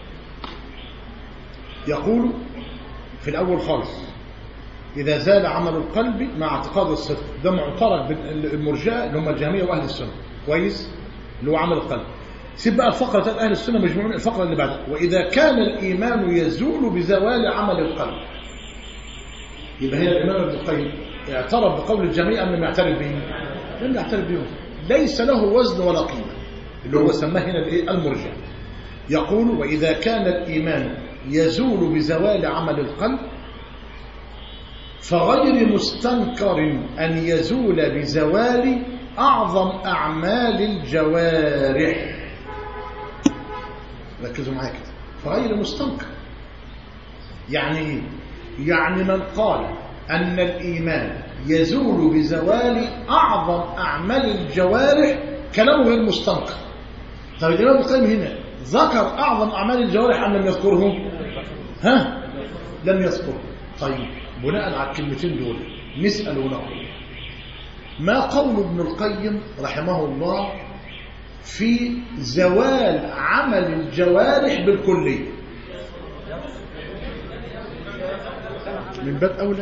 Speaker 1: يقول في الأول خالص إذا زال عمل القلب مع اعتقاد الصدق ده معترض بين المرجئة اللي هم الجهمية وأهل السنة كويس اللي هو عمل القلب سيب بقى الفقرة بتاعت أهل السنة مجموعين الفقرة اللي بعدها وإذا كان الإيمان يزول بزوال عمل القلب يبقى هي الإمام ابن القيم اعترف بقول الجميع أم لم يعترف به؟ لم يعترف به ليس له وزن ولا قيمة اللي هو سماه هنا الايه المرجع يقول وإذا كان الإيمان يزول بزوال عمل القلب فغير مستنكر أن يزول بزوال أعظم أعمال الجوارح ركزوا معايا كده فغير مستنكر يعني ايه؟ يعني من قال أن الإيمان يزول بزوال أعظم أعمال الجوارح كلامه غير مستنكر طب الإمام القيم هنا ذكر أعظم أعمال الجوارح أم لم يذكره ها لم يذكره طيب بناء على الكلمتين دول نسأل ونقول ما قول ابن القيم رحمه الله في زوال عمل الجوارح بالكلية من باب أولى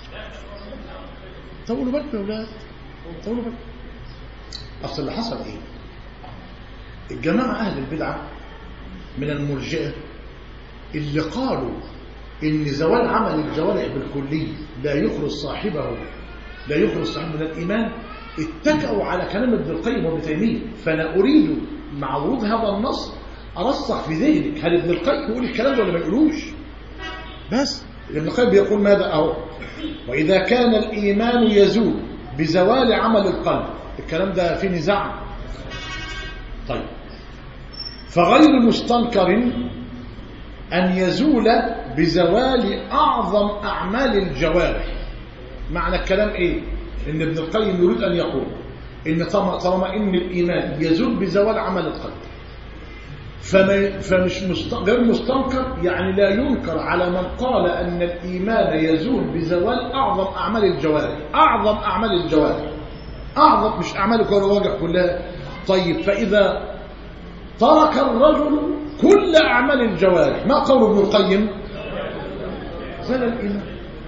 Speaker 1: طولوا بالكم يا أولاد طولوا بالكم أصل اللي حصل إيه الجماعة أهل البدعة من المرجئة اللي قالوا إن زوال عمل الجوارح بالكلية لا يخرج صاحبه لا يخرج صاحبه من الإيمان اتكأوا على كلام ابن القيم وابن تيمية فأنا أريد مع ورود هذا النص أرسخ في ذهنك هل ابن القيم يقول الكلام ده ولا ما يقولوش بس ابن القيم بيقول ماذا أهو وإذا كان الإيمان يزول بزوال عمل القلب الكلام ده فيه نزاع طيب فغير مستنكر أن يزول بزوال أعظم أعمال الجوارح معنى الكلام إيه إن ابن القيم يريد أن يقول إن طالما إن الإيمان يزول بزوال عمل القلب فما فمش مست... غير مستنكر يعني لا ينكر على من قال أن الإيمان يزول بزوال أعظم أعمال الجوارح أعظم أعمال الجوارح أعظم مش أعمال الجوارح كلها طيب فإذا ترك الرجل كل أعمال الجوارح ما قول ابن القيم زال الإيمان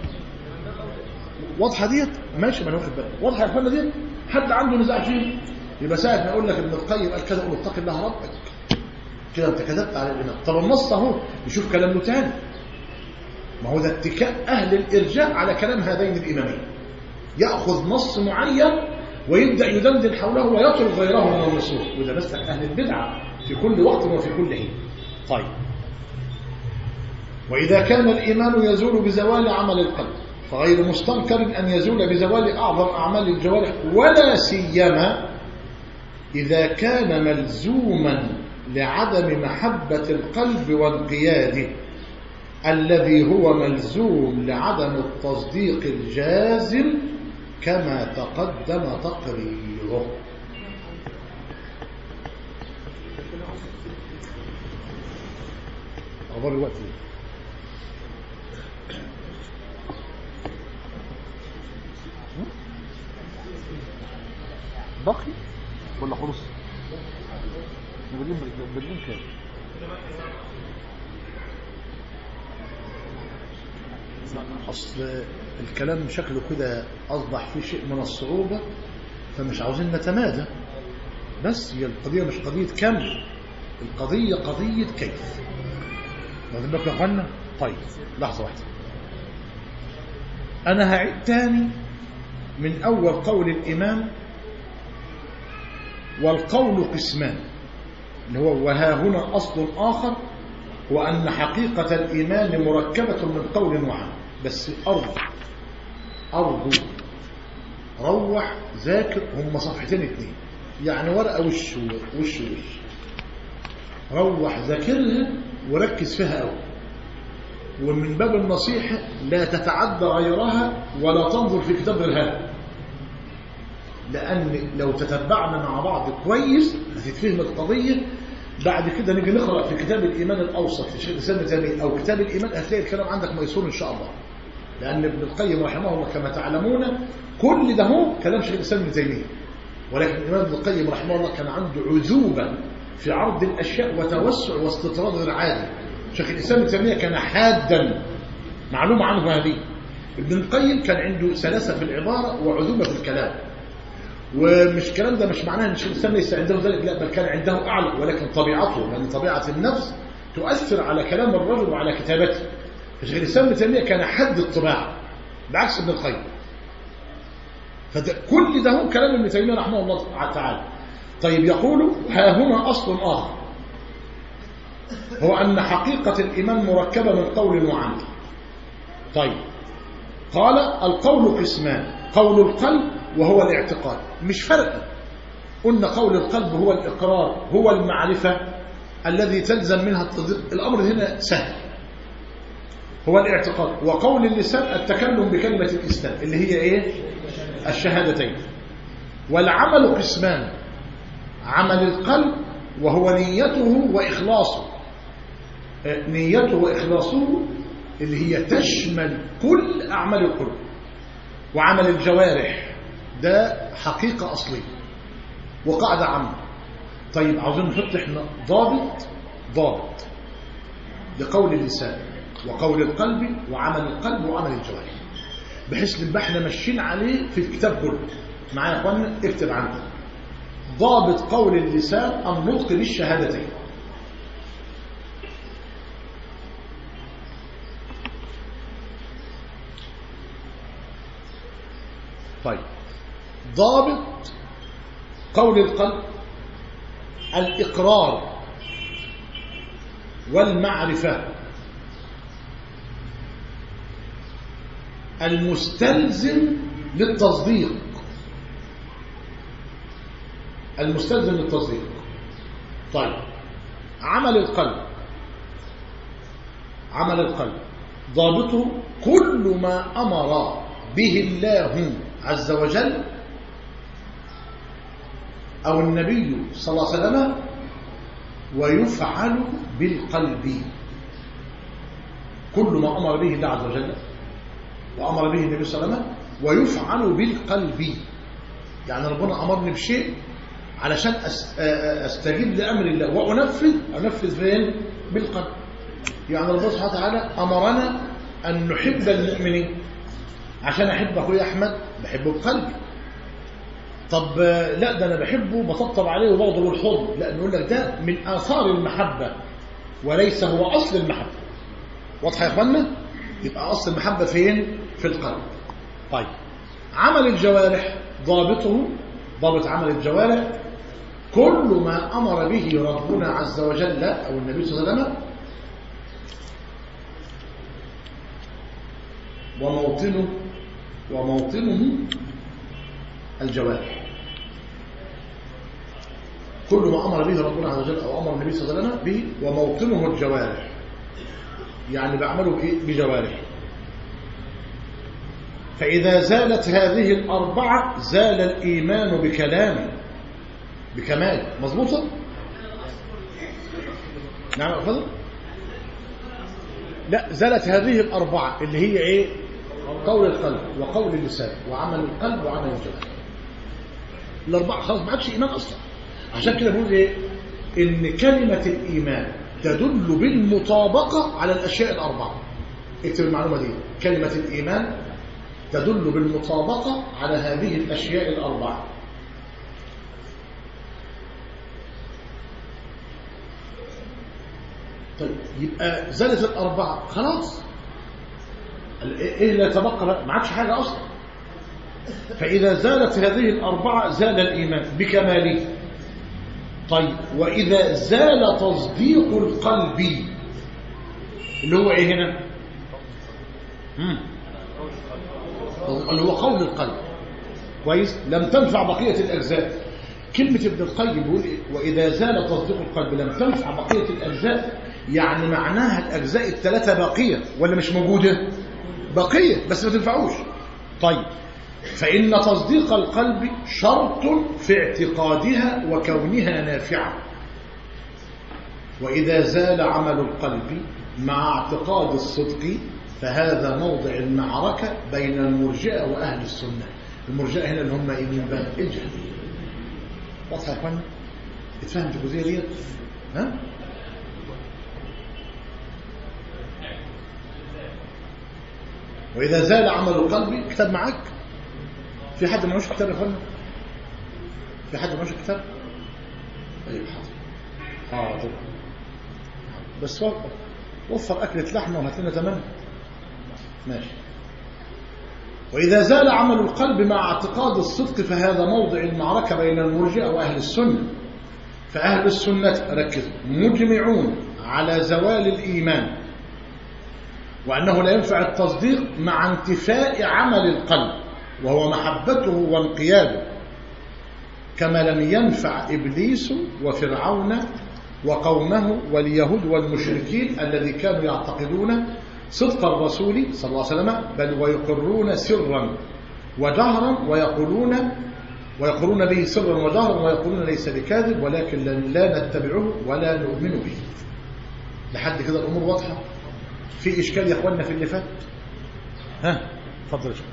Speaker 1: واضحة ديت ماشي ما ناخد بالك واضحة يا اخوانا ديت حد عنده نزاع فيه يبقى ساعة ما أقول لك ابن القيم قال كذا قول اتق الله ربك كده انت كذبت على الإمام طب النص اهو يشوف كلامه تاني ما هو ده اتكاء أهل الإرجاء على كلام هذين الإمامين يأخذ نص معين ويبدأ يدندن حوله ويترك غيره من النصوص وده مسلك أهل البدعة في كل وقت وفي كل حين طيب وإذا كان الإيمان يزول بزوال عمل القلب فغير مستنكر أن يزول بزوال أعظم أعمال الجوارح ولا سيما إذا كان ملزوما لعدم محبة القلب وانقياده الذي هو ملزوم لعدم التصديق الجازم كما تقدم تقريره أخبار الوقت ايه
Speaker 2: باقي ولا خلص بدين بدين كام
Speaker 1: أصل الكلام شكله كده أصبح فيه شيء من الصعوبة فمش عاوزين نتمادى بس هي القضية مش قضية كم القضية قضية كيف واخدين بالكم يا اخوانا طيب لحظة واحدة أنا هعيد تاني من أول قول الإمام والقول قسمان اللي هو وها هنا أصل آخر وأن حقيقة الإيمان مركبة من قول وعمل بس أرجو أرجو روح ذاكر هم صفحتين اتنين يعني ورقة وش وش وش روح ذاكرها وركز فيها قوي ومن باب النصيحة لا تتعدى غيرها ولا تنظر في كتاب غير هذا لأن لو تتبعنا مع بعض كويس هتتفهم القضية بعد كده نيجي نقرأ في كتاب الإيمان الأوسط لشيخ الإسلام ابن تيمية أو كتاب الإيمان هتلاقي الكلام عندك ميسور إن شاء الله لأن ابن القيم رحمه الله كما تعلمون كل ده هو كلام شيخ الإسلام ابن تيمية ولكن الإمام ابن القيم رحمه الله كان عنده عذوبة في عرض الأشياء وتوسع واستطراد غير عادي شيخ الإسلام ابن تيمية كان حادا معلومة عنه هذه ابن القيم كان عنده سلاسة في العبارة وعذوبة في الكلام ومش الكلام ده مش معناه ان الشيخ الاسلام ليس عنده ذلك لا بل كان عنده اعلى ولكن طبيعته لان طبيعه النفس تؤثر على كلام الرجل وعلى كتابته فشيخ الاسلام ابن تيميه كان حد الطباعه بعكس ابن القيم فكل ده هو كلام ابن تيميه رحمه الله تعالى طيب يقول ها هنا اصل اخر هو ان حقيقه الايمان مركبه من قول وعمل طيب قال القول قسمان قول القلب وهو الاعتقاد مش فرق قلنا قول القلب هو الإقرار هو المعرفة الذي تلزم منها التصديق الأمر هنا سهل هو الاعتقاد وقول اللسان التكلم بكلمة الإسلام اللي هي إيه الشهادتين والعمل قسمان عمل القلب وهو نيته وإخلاصه نيته وإخلاصه اللي هي تشمل كل أعمال القلوب وعمل الجوارح ده حقيقة أصلية وقاعدة عامة طيب عاوزين نحط احنا ضابط ضابط لقول اللسان وقول القلب وعمل القلب وعمل الجوارح بحيث نبقى احنا ماشيين عليه في الكتاب كله معايا يا اخوانا اكتب عندك ضابط قول اللسان النطق بالشهادتين طيب ضابط قول القلب الإقرار والمعرفة المستلزم للتصديق المستلزم للتصديق طيب عمل القلب عمل القلب ضابطه كل ما أمر به الله عز وجل أو النبي صلى الله عليه وسلم ويفعل بالقلب كل ما أمر به الله عز وجل وأمر به النبي صلى الله عليه وسلم ويفعل بالقلب يعني ربنا أمرني بشيء علشان أستجيب لأمر الله وأنفذ أنفذ فين بالقلب يعني ربنا سبحانه وتعالى أمرنا أن نحب المؤمنين عشان أحب أخوي أحمد بحبه بقلبي طب لا ده أنا بحبه بطبطب عليه وباخده بالحضن لا نقول لك ده من آثار المحبة وليس هو أصل المحبة واضحة يا أخوانا يبقى أصل المحبة فين في القلب طيب عمل الجوارح ضابطه ضابط عمل الجوارح كل ما أمر به ربنا عز وجل أو النبي صلى الله عليه وسلم وموطنه وموطنه الجوارح كل ما أمر به ربنا عز وجل أو أمر النبي صلى الله عليه وسلم به وموطنه الجوارح يعني بعمله بإيه؟ بجوارح فإذا زالت هذه الأربعة زال الإيمان بكلامه بكمال مظبوطة؟ نعم أفضل؟ لا زالت هذه الأربعة اللي هي إيه؟ قول القلب وقول اللسان وعمل القلب وعمل الجوارح الأربعة خلاص ما عادش إيمان أصلا عشان كده بقول إيه؟ إن كلمة الإيمان تدل بالمطابقة على الأشياء الأربعة اكتب المعلومة دي كلمة الإيمان تدل بالمطابقة على هذه الأشياء الأربعة طيب يبقى زالت الأربعة خلاص إيه اللي يتبقى ما عادش حاجة أصلا فإذا زالت هذه الأربعة زال الإيمان بكماله طيب وإذا زال تصديق القلب اللي هو إيه هنا مم. اللي هو قول القلب كويس لم تنفع بقية الأجزاء كلمة ابن القيم بيقول إيه؟ وإذا زال تصديق القلب لم تنفع بقية الأجزاء يعني معناها الأجزاء الثلاثة باقية ولا مش موجودة باقية بس ما تنفعوش طيب فإن تصديق القلب شرط في اعتقادها وكونها نافعة وإذا زال عمل القلب مع اعتقاد الصدق فهذا موضع المعركة بين المرجئة وأهل السنة المرجئة هنا اللي هم إيه من باب الجهمية واضحة يا اخوانا اتفهمت الجزئية دي ها وإذا زال عمل القلب كتاب معاك في حد معهوش كتاب يا اخوانا في حد معهوش كتاب طيب حاضر اه طبعا بس وفر وفر أكلة لحمة وهات لنا ثمنها ماشي وإذا زال عمل القلب مع اعتقاد الصدق فهذا موضع المعركة بين المرجئة وأهل السنة فأهل السنة ركزوا مجمعون على زوال الإيمان وأنه لا ينفع التصديق مع انتفاء عمل القلب وهو محبته وانقياده كما لم ينفع إبليس وفرعون وقومه واليهود والمشركين الذي كانوا يعتقدون صدق الرسول صلى الله عليه وسلم بل ويقرون سرا وجهرا ويقولون ويقولون به سرا وجهرا ويقولون ليس بكاذب ولكن لا نتبعه ولا نؤمن به لحد كده الأمور واضحة في إشكال يا أخواننا في اللي فات ها اتفضل يا شيخ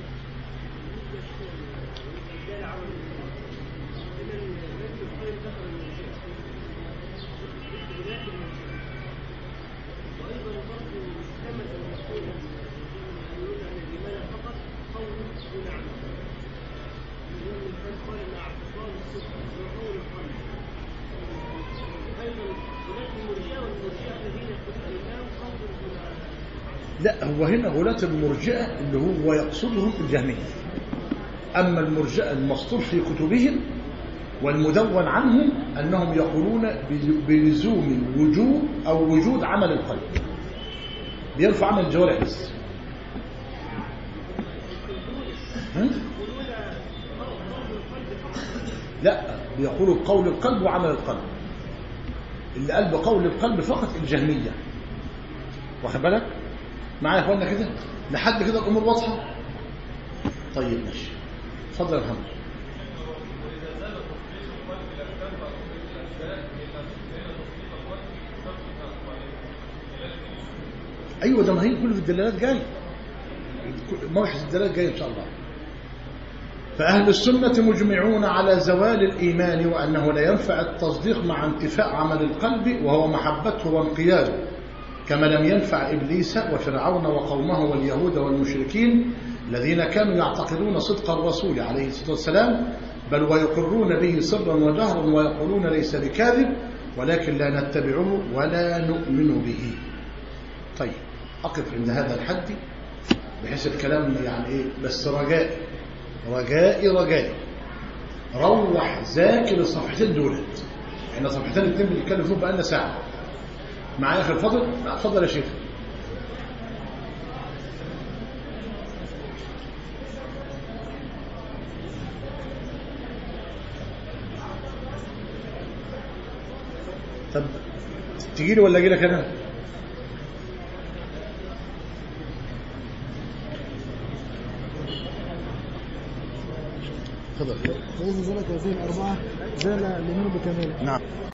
Speaker 1: لا هو هنا غلاة المرجئة اللي هو يقصدهم الجهمية أما المرجئة المسطور في كتبهم والمدون عنهم أنهم يقولون بلزوم وجوب أو وجود عمل القلب بيرفع عمل الجوارح بس ها؟ لا بيقولوا بقول القلب وعمل القلب اللي قال بقول القلب فقط الجهمية واخد بالك معايا يا اخوانا كده لحد كده الامور واضحه طيب ماشي اتفضل يا محمد ايوه ده ما هي كل في الدلالات جاي مبحث الدلالات جاي ان شاء الله فأهل السنة مجمعون على زوال الإيمان وأنه لا ينفع التصديق مع انتفاء عمل القلب وهو محبته وانقياده كما لم ينفع إبليس وفرعون وقومه واليهود والمشركين الذين كانوا يعتقدون صدق الرسول عليه الصلاة والسلام بل ويقرون به سرا وجهرا ويقولون ليس بكاذب ولكن لا نتبعه ولا نؤمن به طيب أقف عند هذا الحد بحيث الكلام يعني إيه بس رجائي رجائي رجائي روح ذاكر الصفحتين دولت احنا صفحتين الاثنين بنتكلم فيهم بقالنا ساعه معايا اخي الفضل اتفضل يا شيخ طب تجي لي ولا اجي لك انا اتفضل
Speaker 3: فإذا زالت هذه الأربعة زال الإيمان بكماله
Speaker 1: نعم